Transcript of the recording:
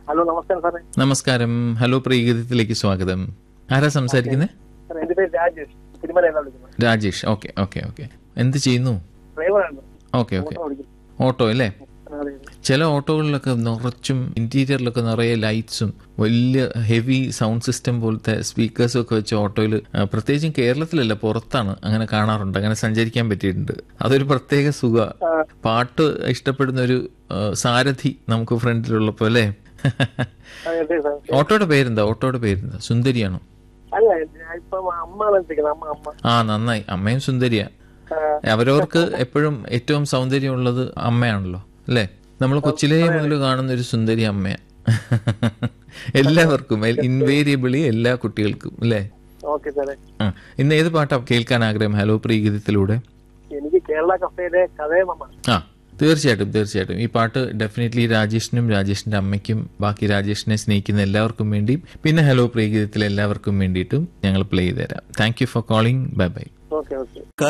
Hello നമസ്കാരം സാറേ നമസ്കാരം ഹലോ പ്രീഗീതത്തിലേക്ക് സ്വാഗതം ആരാ സംസാരിക്കുന്നത് സാർ എന്റെ പേര് രാജേഷ് തിരുമല എന്നാ വിളിക്കുന്നത് രാജേഷ് ഓക്കെ ഓക്കെ ഓക്കെ എന്ത് ചെയ്യുന്നു ഡ്രൈവറാണ് ഓക്കെ ഓക്കെ ഓട്ടോ ഓടിക്കുന്നു ഓട്ടോ അല്ലേ അതെ, അതെ. ചില ഓട്ടോകളിലൊക്കെ നിറച്ചും ഇന്റീരിയറിലൊക്കെ നിറയെ ലൈറ്റ്സും വലിയ ഹെവി സൗണ്ട് സിസ്റ്റം പോലത്തെ സ്പീക്കേഴ്സും ഒക്കെ വെച്ച് ഓട്ടോയിൽ പ്രത്യേകിച്ചും കേരളത്തിലല്ല പുറത്താണ് അങ്ങനെ കാണാറുണ്ട് അങ്ങനെ സഞ്ചരിക്കാൻ പറ്റിയിട്ടുണ്ട് അതൊരു പ്രത്യേക സുഖ ആ, പാട്ട് ഇഷ്ടപ്പെടുന്ന ഒരു ആ, സാരഥി നമുക്ക് ഫ്രണ്ടിലുള്ളപ്പോ അല്ലേ അതെ, അതെ സാർ ഓട്ടോയുടെ പേരെന്താ ഓട്ടോയുടെ പേരെന്താ സുന്ദരിയാണോ അല്ല ഞാൻ ഇപ്പം അമ്മയാണ് വിളിക്കുന്നത് അമ്മ അമ്മ ആ നന്നായി അമ്മയും സുന്ദരിയാ ആ, അവരവർക്ക് എപ്പോഴും ഏറ്റവും സൗന്ദര്യമുള്ളത് അമ്മയാണല്ലോ അല്ലേ നമ്മൾ കൊച്ചിലേ മുതൽ കാണുന്ന ഒരു സുന്ദരി അമ്മയാ എല്ലാവർക്കും ഇൻവേരിയബിളി എല്ലാ കുട്ടികൾക്കും അല്ലേ ഓക്കെ സാറേ ആ ഇന്ന് ഏത് പാട്ടാ കേൾക്കാൻ ആഗ്രഹം ഹലോ പ്രീഗീതത്തിലൂടെ എനിക്ക് കേരള കഫേയിലെ കഥയമ്മ ആ തീർച്ചയായിട്ടും തീർച്ചയായിട്ടും ഈ പാട്ട് ഡെഫിനറ്റ്ലി രാജേഷിനും രാജേഷിന്റെ അമ്മയ്ക്കും ബാക്കി രാജേഷിനെ സ്നേഹിക്കുന്ന എല്ലാവർക്കും വേണ്ടിയും പിന്നെ ഹലോ പ്രീഗീതത്തിലെ എല്ലാവർക്കും വേണ്ടിയിട്ടും ഞങ്ങൾ പ്ലേ ചെയ്ത് തരാം thank you for calling bye bye okay okay